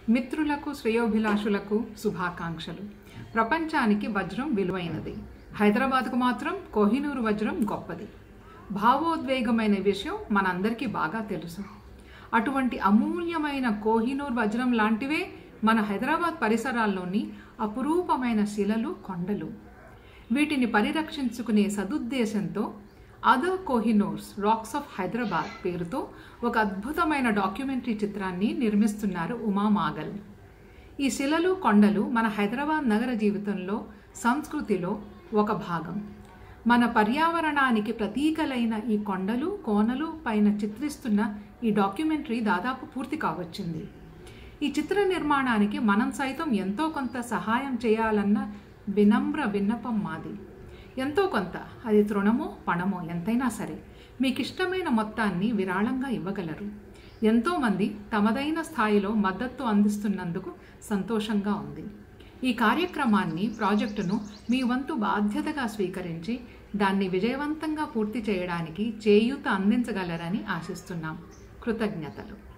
మిత్రులకు శ్రేయోభిలాషులకు శుభాకాంక్షలు ప్రపంచానికి వజ్రం విలువైనది హైదరాబాద్కు మాత్రం కోహినూరు వజ్రం గొప్పది భావోద్వేగమైన విషయం మనందరికీ బాగా తెలుసు అటువంటి అమూల్యమైన కోహినూర్ వజ్రం లాంటివే మన హైదరాబాద్ పరిసరాల్లోని అపురూపమైన శిలలు కొండలు వీటిని పరిరక్షించుకునే సదుద్దేశంతో other Kohinoors rocks of Hyderabad పేరుతో ఒక అద్భుతమైన డాక్యుమెంటరీ చిత్రాన్ని నిర్మిస్తున్నారు ఉమా మాగల్ ఈ శిలలు కొండలు మన హైదరాబాద్ నగర జీవితంలో సంస్కృతిలో ఒక భాగం మన పర్యావరణానికి ప్రతీకలైన ఈ కొండలు కోనలు పైన చిత్రిస్తున్న ఈ డాక్యుమెంటరీ దాదాపు పూర్తి కావచ్చింది ఈ చిత్ర నిర్మాణానికి మనం సైతం ఎంతో కొంత సహాయం చేయాలన్న వినమ్ర విన్నపం మాది ఎంతో కొంత అది తృణమో పణమో ఎంతైనా సరే మీకు ఇష్టమైన మొత్తాన్ని విరాళంగా ఇవ్వగలరు ఎంతోమంది తమదైన స్థాయిలో మద్దతు అందిస్తున్నందుకు సంతోషంగా ఉంది ఈ కార్యక్రమాన్ని ప్రాజెక్టును మీ వంతు బాధ్యతగా స్వీకరించి దాన్ని విజయవంతంగా పూర్తి చేయడానికి చేయూత అందించగలరని ఆశిస్తున్నాం కృతజ్ఞతలు